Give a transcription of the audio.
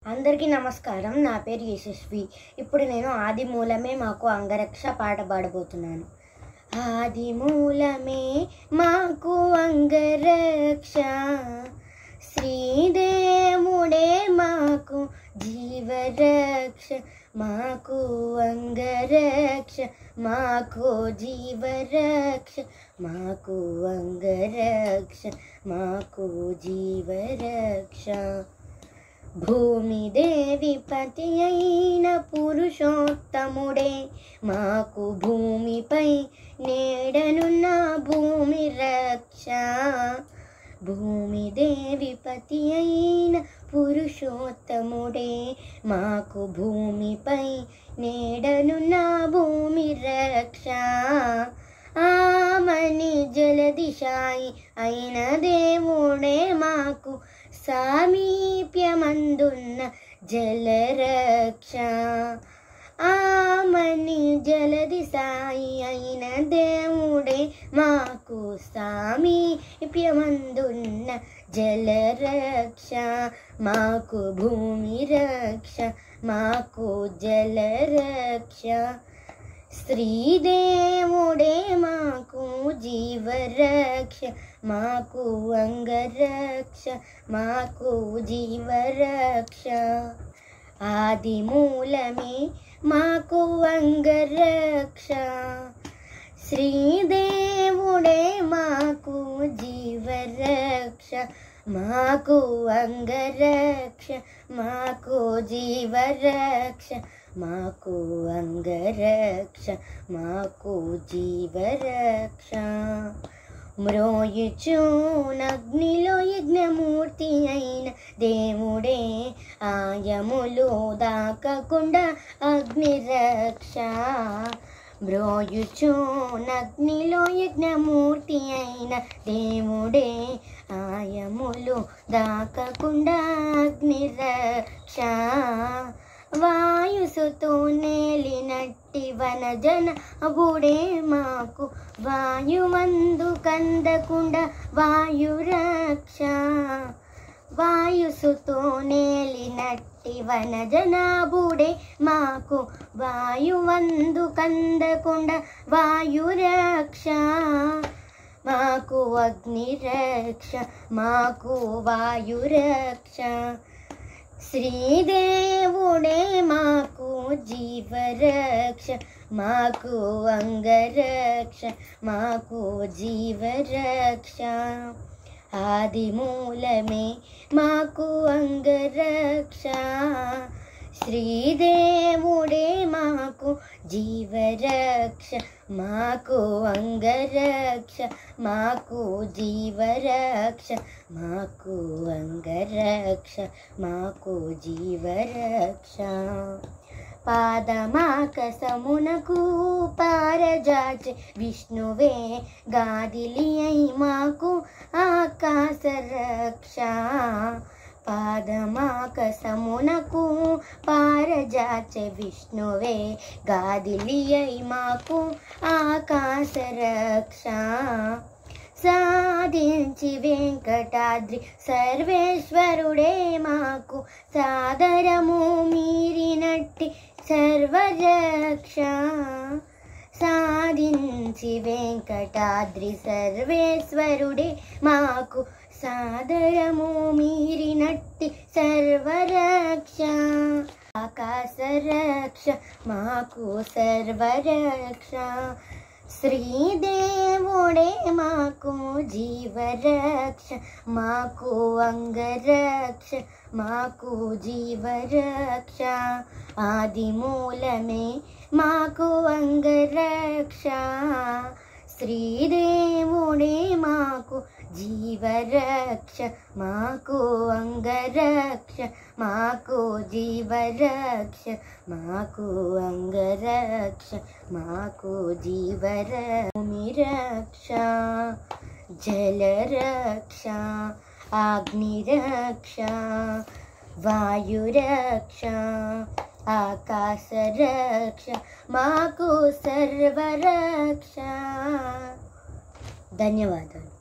అందరికీ నమస్కారం నా పేరు యశస్వి ఇప్పుడు నేను ఆది మూలమే మాకు అంగరక్ష పాట పాడబోతున్నాను ఆది మూలమే మాకు అంగరక్ష శ్రీదేవుడే మాకు జీవరక్ష మాకు అంగరక్ష మాకు జీవరక్ష మాకు అంగరక్ష మాకు జీవరక్ష భూమి దేవి పతి అయిన పురుషోత్తముడే మాకు భూమిపై నేడనున్న భూమి రక్ష భూమి దేవి పతి అయిన పురుషోత్తముడే మాకు భూమిపై నేడనున్న భూమి రక్ష ఆమని జలదిశాయి అయిన దేవుడే మాకు సామీప్యమందున్న జలరక్ష ఆమని జలది సాయి అయిన దేవుడే మాకు సామీప్యమందున్న జలరక్ష మాకు భూమి రక్ష మాకు జలరక్ష శ్రీదేవుడే మాకు జీవరక్ష మాకు అంగరక్ష మాకు జీవరక్ష ఆది మూలమే మాకు అంగరక్ష శ్రీదేవుడే మాకు జీవరక్ష మాకు అంగరక్ష మాకు జీవరక్ష మాకు అంగరక్ష మాకు జీవరక్ష మ్రోయుచూనగ్నిలో యజ్ఞమూర్తి అయిన దేవుడే ఆయములు దాకకుండా అగ్నిరక్ష మ్రోయుచూనగ్నిలో యజ్ఞమూర్తి అయిన దేవుడే ఆయములు దాకకుండా అగ్నిరక్ష వాయుసుతో నేలినట్టి వనజన అబుడే మాకు వాయువందు కందకుండా వాయురక్ష వాయుసుతో నేలినట్టి వనజనాభుడే మాకు వాయువందు కందకుండా వాయురక్ష మాకు అగ్నిరక్ష మాకు వాయురక్ష శ్రీదేవుడే మాకు జీవరక్ష మాకు అంగరక్ష మాకు జీవరక్ష ఆది మూలమే మాకు అంగరక్ష శ్రీదేవుడే మాకు జీవరక్ష మాకు అంగరక్ష మాకు జీవరక్ష మాకు అంగరక్ష మాకు జీవరక్ష పాదమాకసమునకు పారజాచ విష్ణువే గాదిలి అయి మాకు ఆకాశ రక్ష పాదమాకసమునకు పారజాచ విష్ణువే గాదిలి అయి మాకు ఆకాశ రక్ష సాధించి వెంకటాద్రి సర్వేశ్వరుడే మాకు సాదరము మీరినట్టి సర్వరక్ష సాధించి వెంకటాద్రి సర్వేశ్వరుడే మాకు సాదరము మీరినట్టి సర్వరక్ష ఆకాశ రక్ష మాకు సర్వరక్ష శ్రీదేవుడే మాకు జీవరక్ష మాకు అంగరక్ష మాకు జీవరక్ష ఆది మూలమే మాకు అంగరక్ష శ్రీదేవుడే మాకు జీవరక్ష మాకు అంగరక్ష మాకు జీవరక్ష మాకు అంగరక్ష మాకు జీవరమి రక్ష జలరక్ష అగ్నిరక్ష వాయురక్ష ఆకాశ రక్ష మాకు సర్వరక్ష ధన్యవాదాలు